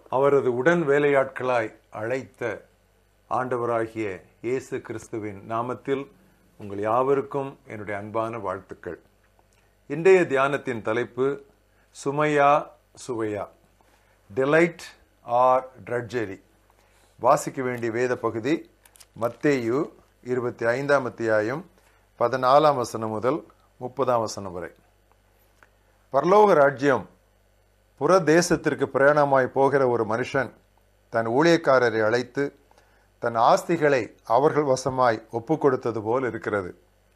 அவரது உடன் வேலையாட்களாய் அழைத்த ஆண்டவராகிய இயேசு கிறிஸ்துவின் நாமத்தில் உங்கள் யாவருக்கும் என்னுடைய அன்பான வாழ்த்துக்கள் இன்றைய தியானத்தின் தலைப்பு சுமையா சுவையா டிலைட் ஆர் ட்ரட்ஜரி வாசிக்க வேண்டிய வேத பகுதி மத்தேயு இருபத்தி ஐந்தாம் அத்தியாயம் பதினாலாம் வசனம் முதல் முப்பதாம் வசனம் வரை பரலோக ராஜ்யம் புற தேசத்திற்கு பிரயாணமாய் போகிற ஒரு மனுஷன் தன் ஊழியக்காரரை அழைத்து தன் ஆஸ்திகளை அவர்கள் வசமாய் ஒப்பு கொடுத்தது போல் இருக்கிறது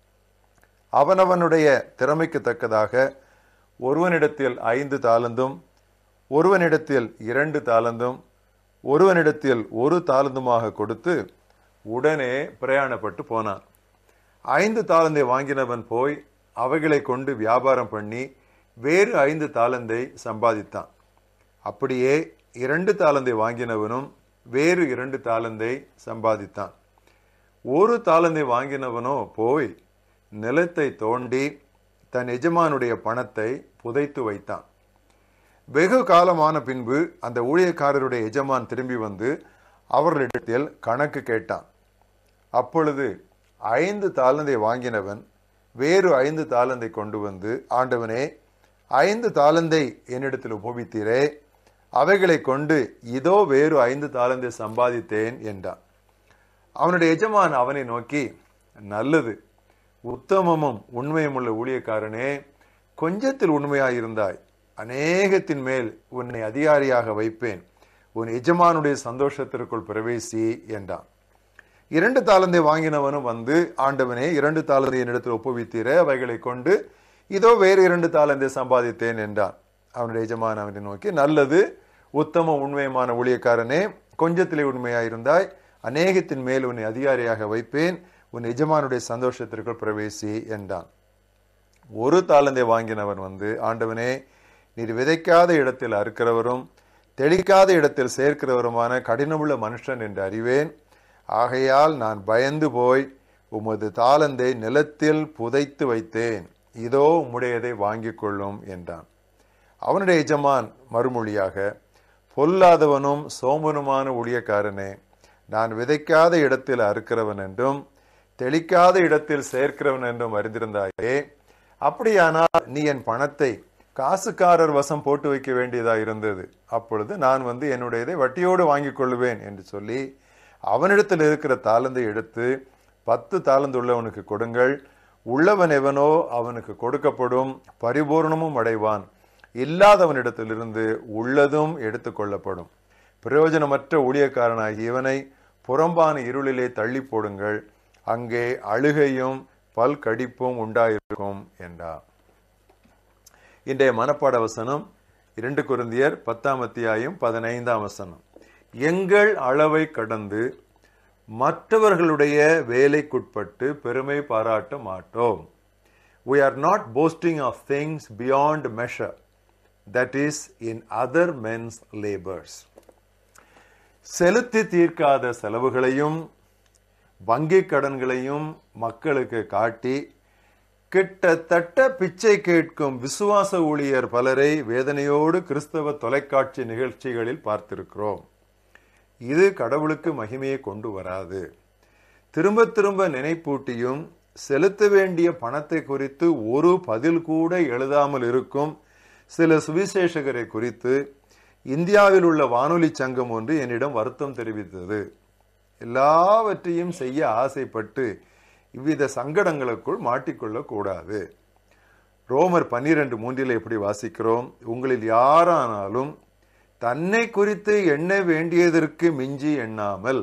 அவனவனுடைய திறமைக்கு தக்கதாக ஒருவனிடத்தில் ஐந்து தாளந்தும் ஒருவனிடத்தில் இரண்டு தாளந்தும் ஒருவனிடத்தில் ஒரு தாளந்துமாக கொடுத்து உடனே பிரயாணப்பட்டு போனான் ஐந்து தாளந்தை வாங்கினவன் போய் அவைகளை கொண்டு வியாபாரம் பண்ணி வேறு ஐந்து தாளந்தை சம்பாதித்தான் அப்படியே இரண்டு தாளந்தை வாங்கினவனும் வேறு இரண்டு தாளந்தை சம்பாதித்தான் ஒரு தாளந்தை வாங்கினவனோ போய் நிலத்தை தோண்டி தன் எஜமானுடைய பணத்தை புதைத்து வைத்தான் வெகு காலமான பின்பு அந்த ஊழியக்காரருடைய எஜமான் திரும்பி வந்து அவர்களிடத்தில் கணக்கு கேட்டான் அப்பொழுது ஐந்து தாளந்தை வாங்கினவன் வேறு ஐந்து தாளந்தை கொண்டு வந்து ஆண்டவனே ஐந்து தாளந்தை என்னிடத்தில் உபவித்தீரே அவைகளை கொண்டு இதோ வேறு ஐந்து தாளந்தை சம்பாதித்தேன் என்றான் அவனுடைய எஜமான் அவனை நோக்கி நல்லது உத்தமமும் உண்மையும் உள்ள ஊழியக்காரனே கொஞ்சத்தில் உண்மையாயிருந்தாய் அநேகத்தின் மேல் உன்னை அதிகாரியாக வைப்பேன் உன் எஜமானுடைய சந்தோஷத்திற்குள் பிரவேசி என்றான் இரண்டு தாளந்தை வாங்கினவனும் வந்து ஆண்டவனே இரண்டு தாளந்தை என்னிடத்தில் ஒப்புவித்தீரே அவைகளை கொண்டு இதோ வேறு இரண்டு தாளந்தை சம்பாதித்தேன் என்றான் அவனுடைய எஜமான் அவனை நோக்கி நல்லது உத்தம உண்மையமான ஊழியக்காரனே கொஞ்சத்திலே உண்மையாயிருந்தாய் அநேகத்தின் மேல் உன்னை அதிகாரியாக வைப்பேன் உன் எஜமானுடைய சந்தோஷத்திற்குள் பிரவேசி என்றான் ஒரு தாளந்தை வாங்கினவன் வந்து ஆண்டவனே நீர் விதைக்காத இடத்தில் அறுக்கிறவரும் தெளிக்காத இடத்தில் சேர்க்கிறவருமான கடினமுள்ள மனுஷன் என்று அறிவேன் ஆகையால் நான் பயந்து போய் உமது தாளந்தை நிலத்தில் புதைத்து வைத்தேன் இதோ உம்முடையதை வாங்கிக் கொள்ளும் என்றான் அவனுடைய எஜமான் மறுமொழியாக பொல்லாதவனும் சோமனுமான ஊழியக்காரனே நான் விதைக்காத இடத்தில் அறுக்கிறவன் என்றும் தெளிக்காத இடத்தில் சேர்க்கிறவன் என்றும் அறிந்திருந்தாயே அப்படியானால் நீ என் பணத்தை காசுக்காரர் வசம் போட்டு வைக்க வேண்டியதா இருந்தது அப்பொழுது நான் வந்து என்னுடையதை வட்டியோடு வாங்கிக் கொள்ளுவேன் என்று சொல்லி அவனிடத்தில் இருக்கிற தாளந்தை எடுத்து பத்து தாளந்து உள்ளவனுக்கு கொடுங்கள் உள்ளவன் எவனோ அவனுக்கு கொடுக்கப்படும் பரிபூர்ணமும் அடைவான் இல்லாதவனிடத்திலிருந்து உள்ளதும் எடுத்துக்கொள்ளப்படும் பிரயோஜனமற்ற ஊழியக்காரனாகிய இவனை புறம்பான இருளிலே தள்ளி போடுங்கள் அங்கே அழுகையும் பல் கடிப்பும் உண்டாயிருக்கும் என்றார் இன்றைய மனப்பாட வசனம் இரண்டு குருந்தியர் பத்தாம் அத்தியாயம் பதினைந்தாம் வசனம் எங்கள் அளவை கடந்து மற்றவர்களுடைய வேலைக்குட்பட்டு பெருமை பாராட்ட மாட்டோம் we are not boasting of things beyond measure that is in other men's labors செலுத்தி தீர்க்காத செலவுகளையும் வங்கி கடன்களையும் மக்களுக்கு காட்டி கிட்டத்தட்ட பிச்சை கேட்கும் விசுவாச ஊழியர் பலரை வேதனையோடு கிறிஸ்தவ தொலைக்காட்சி நிகழ்ச்சிகளில் பார்த்திருக்கிறோம் இது கடவுளுக்கு மகிமையை கொண்டு வராது திரும்ப திரும்ப நினைப்பூட்டியும் செலுத்த வேண்டிய பணத்தை குறித்து ஒரு பதில் கூட எழுதாமல் இருக்கும் சில சுவிசேஷகரை குறித்து இந்தியாவில் உள்ள வானொலி சங்கம் ஒன்று என்னிடம் வருத்தம் தெரிவித்தது எல்லாவற்றையும் செய்ய ஆசைப்பட்டு இவ்வித சங்கடங்களுக்குள் மாட்டிக்கொள்ளக் கூடாது ரோமர் பன்னிரண்டு மூன்றில் எப்படி வாசிக்கிறோம் உங்களில் யாரானாலும் தன்னை குறித்து எண்ண வேண்டியதற்கு மிஞ்சி எண்ணாமல்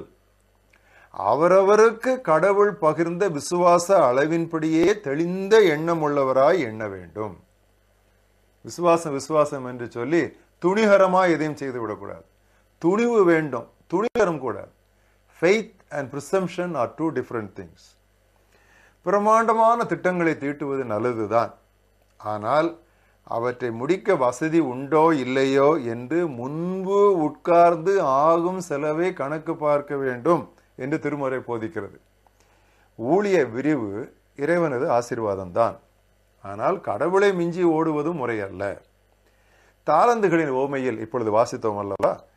அவரவருக்கு கடவுள் பகிர்ந்த விசுவாச அளவின்படியே தெளிந்த எண்ணம் உள்ளவராய் எண்ண வேண்டும் விசுவாசம் விசுவாசம் என்று சொல்லி துணிகரமா எதையும் செய்து விடக்கூடாது துணிவு வேண்டும் துணிகரம் கூடாது faith and presumption are two different things பிரமாண்டமான திட்டங்களை தீட்டுவது நல்லதுதான் ஆனால் அவற்றை முடிக்க வசதி உண்டோ இல்லையோ என்று முன்பு உட்கார்ந்து ஆகும் செலவை கணக்கு பார்க்க வேண்டும் என்று திருமுறை போதிக்கிறது ஊழிய விரிவு இறைவனது ஆசீர்வாதம் தான் ஆனால் கடவுளை மிஞ்சி ஓடுவது முறையல்ல தாளந்துகளின் ஓமையில் இப்பொழுது வாசித்தோம் அல்லவா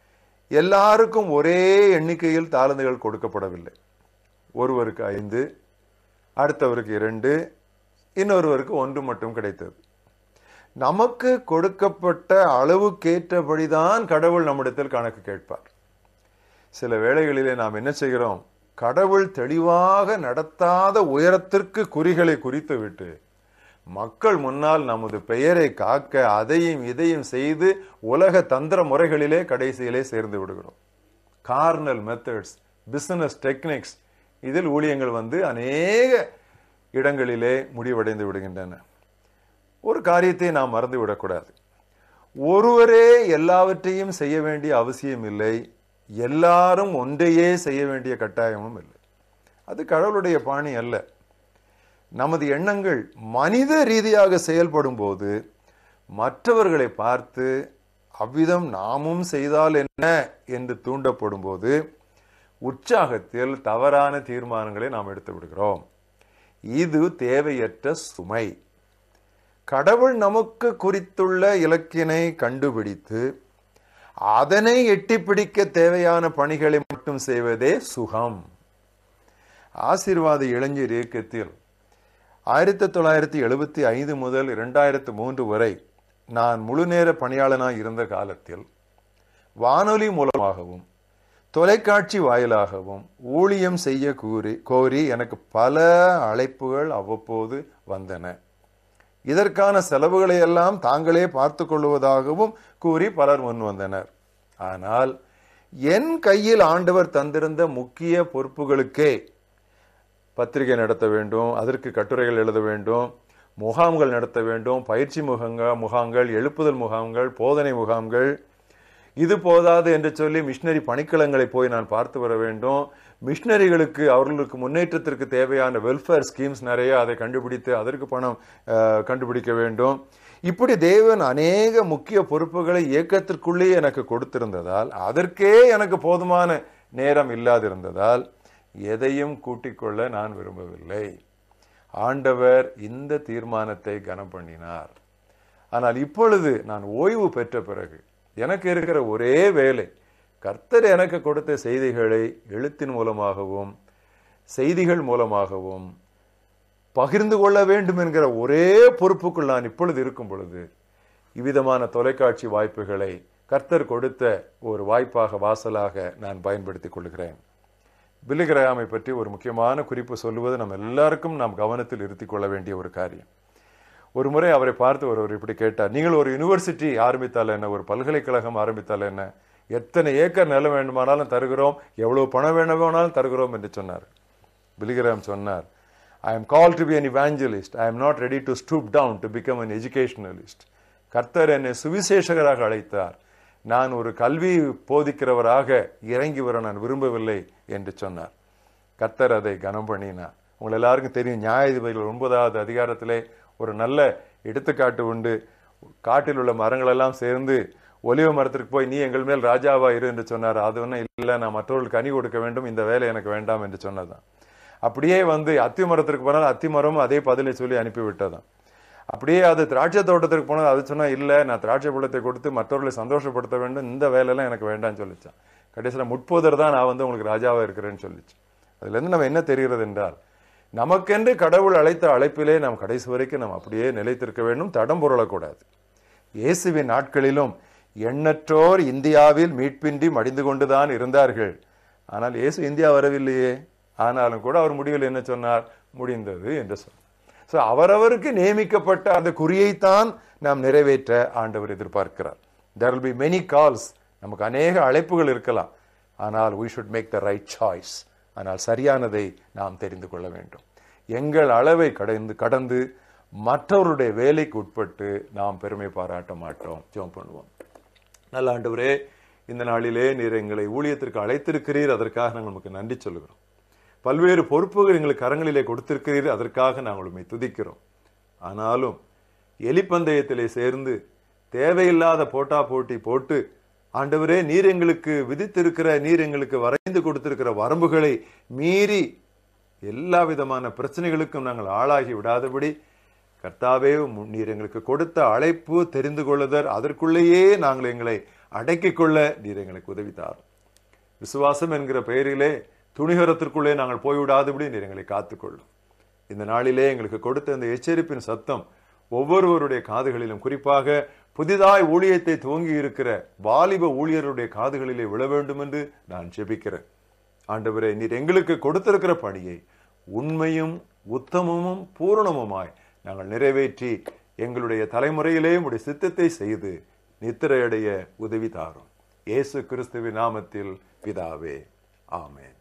எல்லாருக்கும் ஒரே எண்ணிக்கையில் தாளந்துகள் கொடுக்கப்படவில்லை ஒருவருக்கு ஐந்து அடுத்தவருக்கு இரண்டு இன்னொருவருக்கு ஒன்று மட்டும் கிடைத்தது நமக்கு கொடுக்கப்பட்ட அளவுக்கேற்றபடிதான் கடவுள் நம்மிடத்தில் கணக்கு கேட்பார் சில வேளைகளிலே நாம் என்ன செய்கிறோம் கடவுள் தெளிவாக நடத்தாத உயரத்திற்கு குறிகளை குறித்து விட்டு மக்கள் முன்னால் நமது பெயரை காக்க அதையும் இதையும் செய்து உலக தந்திர முறைகளிலே கடைசியிலே சேர்ந்து விடுகிறோம் கார்னல் மெத்தட்ஸ் பிசினஸ் டெக்னிக்ஸ் இதில் ஊழியங்கள் வந்து அநேக இடங்களிலே முடிவடைந்து விடுகின்றன ஒரு காரியத்தை நாம் மறந்து விடக்கூடாது ஒருவரே எல்லாவற்றையும் செய்ய வேண்டிய அவசியம் இல்லை எல்லாரும் ஒன்றையே செய்ய வேண்டிய கட்டாயமும் இல்லை அது கடவுளுடைய பாணி அல்ல நமது எண்ணங்கள் மனித ரீதியாக செயல்படும் போது மற்றவர்களை பார்த்து அவ்விதம் நாமும் செய்தால் என்ன என்று தூண்டப்படும் போது உற்சாகத்தில் தவறான தீர்மானங்களை நாம் எடுத்து விடுகிறோம் இது தேவையற்ற சுமை கடவுள் நமக்கு குறித்துள்ள இலக்கினை கண்டுபிடித்து அதனை எட்டி பிடிக்க தேவையான பணிகளை மட்டும் செய்வதே சுகம் ஆசீர்வாத இளைஞர் இயக்கத்தில் ஆயிரத்தி தொள்ளாயிரத்தி எழுபத்தி ஐந்து முதல் இரண்டாயிரத்து மூன்று வரை நான் முழுநேர பணியாளனாய் இருந்த காலத்தில் வானொலி மூலமாகவும் தொலைக்காட்சி வாயிலாகவும் ஊழியம் செய்ய கூறி கோரி எனக்கு பல அழைப்புகள் அவ்வப்போது வந்தன இதற்கான செலவுகளை எல்லாம் தாங்களே பார்த்து கொள்வதாகவும் கூறி பலர் முன் வந்தனர் ஆனால் என் கையில் ஆண்டவர் தந்திருந்த முக்கிய பொறுப்புகளுக்கே பத்திரிகை நடத்த வேண்டும் அதற்கு கட்டுரைகள் எழுத வேண்டும் முகாம்கள் நடத்த வேண்டும் பயிற்சி முகங்கள் முகாம்கள் எழுப்புதல் முகாம்கள் போதனை முகாம்கள் இது போதாது என்று சொல்லி மிஷினரி பணிக்களங்களை போய் நான் பார்த்து வர வேண்டும் மிஷினரிகளுக்கு அவர்களுக்கு முன்னேற்றத்திற்கு தேவையான வெல்ஃபேர் ஸ்கீம்ஸ் நிறைய அதை கண்டுபிடித்து அதற்கு பணம் அஹ், கண்டுபிடிக்க வேண்டும் இப்படி தேவன் அநேக முக்கிய பொறுப்புகளை இயக்கத்திற்குள்ளே எனக்கு கொடுத்திருந்ததால் அதற்கே எனக்கு போதுமான நேரம் இல்லாதிருந்ததால் எதையும் கூட்டிக் கொள்ள நான் விரும்பவில்லை ஆண்டவர் இந்த தீர்மானத்தை கனம் பண்ணினார் ஆனால் இப்பொழுது நான் ஓய்வு பெற்ற பிறகு எனக்கு இருக்கிற ஒரே வேலை கர்த்தர் எனக்கு கொடுத்த செய்திகளை எழுத்தின் மூலமாகவும் செய்திகள் மூலமாகவும் பகிர்ந்து கொள்ள வேண்டும் என்கிற ஒரே பொறுப்புக்குள் நான் இப்பொழுது இருக்கும் பொழுது இவ்விதமான தொலைக்காட்சி வாய்ப்புகளை கர்த்தர் கொடுத்த ஒரு வாய்ப்பாக வாசலாக நான் பயன்படுத்திக் கொள்கிறேன் பில்லிகிராமை பற்றி ஒரு முக்கியமான குறிப்பு சொல்லுவது நம்ம எல்லாருக்கும் நாம் கவனத்தில் இருத்திக் கொள்ள வேண்டிய ஒரு காரியம் ஒரு முறை அவரை பார்த்து ஒருவர் இப்படி கேட்டார் நீங்கள் ஒரு யூனிவர்சிட்டி ஆரம்பித்தால் என்ன ஒரு பல்கலைக்கழகம் ஆரம்பித்தால் என்ன எத்தனை ஏக்கர் நிலம் வேண்டுமானாலும் தருகிறோம் எவ்வளவு பணம் வேண்டுமானாலும் தருகிறோம் என்று சொன்னார் பிலிகிராம் சொன்னார் I am call to be an evangelist I am not ready to stoop down to become an educationalist கர்த்தர் என்னை சுவிசேஷகராக அழைத்தார் நான் ஒரு கல்வி போதிக்கிறவராக இறங்கி வர நான் விரும்பவில்லை என்று சொன்னார் கர்த்தர் அதை கனம் பண்ணினார் உங்கள் எல்லாருக்கும் தெரியும் நியாயாதிபதிகள் ஒன்பதாவது அதிகாரத்திலே ஒரு நல்ல எடுத்துக்காட்டு உண்டு காட்டில் உள்ள மரங்கள் எல்லாம் சேர்ந்து ஒலிவ மரத்திற்கு போய் நீ எங்கள் மேல் ராஜாவா இரு என்று சொன்னார் அது ஒன்றும் இல்லை நான் மற்றவர்களுக்கு கனி கொடுக்க வேண்டும் இந்த வேலை எனக்கு வேண்டாம் என்று சொன்னதான் அப்படியே வந்து அத்தி மரத்திற்கு போனால் அத்தி மரமும் அதே பதிலை சொல்லி அனுப்பி விட்டதாம் அப்படியே அது திராட்சை தோட்டத்திற்கு போனால் அது சொன்னா இல்ல நான் திராட்சை பழத்தை கொடுத்து மற்றவர்களை சந்தோஷப்படுத்த வேண்டும் இந்த வேலையெல்லாம் எனக்கு வேண்டாம்னு சொல்லிச்சான் கடைசியில் முட்போதர் தான் நான் வந்து உங்களுக்கு ராஜாவா இருக்கிறேன்னு சொல்லிச்சு அதுல இருந்து நம்ம என்ன தெரிகிறது என்றால் நமக்கென்று கடவுள் அழைத்த அழைப்பிலே நாம் கடைசி வரைக்கும் நாம் அப்படியே நிலைத்திருக்க வேண்டும் தடம் புரளக்கூடாது இயேசுவின் நாட்களிலும் எண்ணற்றோர் இந்தியாவில் மீட்பின்றி மடிந்து கொண்டுதான் இருந்தார்கள் ஆனால் இயேசு இந்தியா வரவில்லையே ஆனாலும் கூட அவர் முடிவில் என்ன சொன்னார் முடிந்தது என்று சொன்னார் சோ அவரவருக்கு நியமிக்கப்பட்ட அந்த குறியைத்தான் நாம் நிறைவேற்ற ஆண்டவர் எதிர்பார்க்கிறார் there will be many calls நமக்கு அநேக அழைப்புகள் இருக்கலாம் ஆனால் we should make the right choice ஆனால் சரியானதை நாம் தெரிந்து கொள்ள வேண்டும் எங்கள் அளவை கடந்து கடந்து மற்றவருடைய வேலைக்கு உட்பட்டு நாம் பெருமை பாராட்ட மாட்டோம் ஜெபம் பண்ணுவோம் நல்ல ஆண்டவரே இந்த நாளிலே நீர் எங்களை ஊழியத்திற்கு அழைத்திருக்கிறீர் அதற்காக நாங்கள் நமக்கு நன்றி சொல்லுகிறோம் பல்வேறு பொறுப்புகள் எங்களுக்கு கரங்களிலே கொடுத்திருக்கிறீர் அதற்காக நாங்கள் உண்மை துதிக்கிறோம் ஆனாலும் எலிப்பந்தயத்திலே சேர்ந்து தேவையில்லாத போட்டா போட்டி போட்டு ஆண்டவரே நீர் எங்களுக்கு விதித்திருக்கிற நீர் எங்களுக்கு வரைந்து கொடுத்திருக்கிற வரம்புகளை மீறி எல்லா விதமான பிரச்சனைகளுக்கும் நாங்கள் ஆளாகி விடாதபடி கர்த்தாவே உம் நீர் எங்களுக்கு கொடுத்த அழைப்பு தெரிந்து கொள்ளுதல் அதற்குள்ளேயே நாங்கள் எங்களை அடக்கிக் கொள்ள நீர் எங்களுக்கு உதவி தாரும் விசுவாசம் என்கிற பெயரிலே துணிகரத்திற்குள்ளே நாங்கள் போய்விடாதபடி நீர் எங்களை காத்துக்கொள்ளும் இந்த நாளிலே எங்களுக்கு கொடுத்த இந்த எச்சரிப்பின் சத்தம் ஒவ்வொருவருடைய காதுகளிலும் குறிப்பாக புதிதாய் ஊழியத்தை துவங்கி இருக்கிற வாலிப ஊழியருடைய காதுகளிலே விழ வேண்டும் என்று நான் ஜெபிக்கிறேன் ஆண்டவரே நீர் எங்களுக்கு கொடுத்திருக்கிற பணியை உண்மையும் உத்தமமும் பூரணமுமாய் நாங்கள் நிறைவேற்றி எங்களுடைய தலைமுறையிலே உடைய சித்தத்தை செய்து நித்திரையடைய உதவி தாரும் இயேசு கிறிஸ்துவின் நாமத்தில் பிதாவே ஆமென்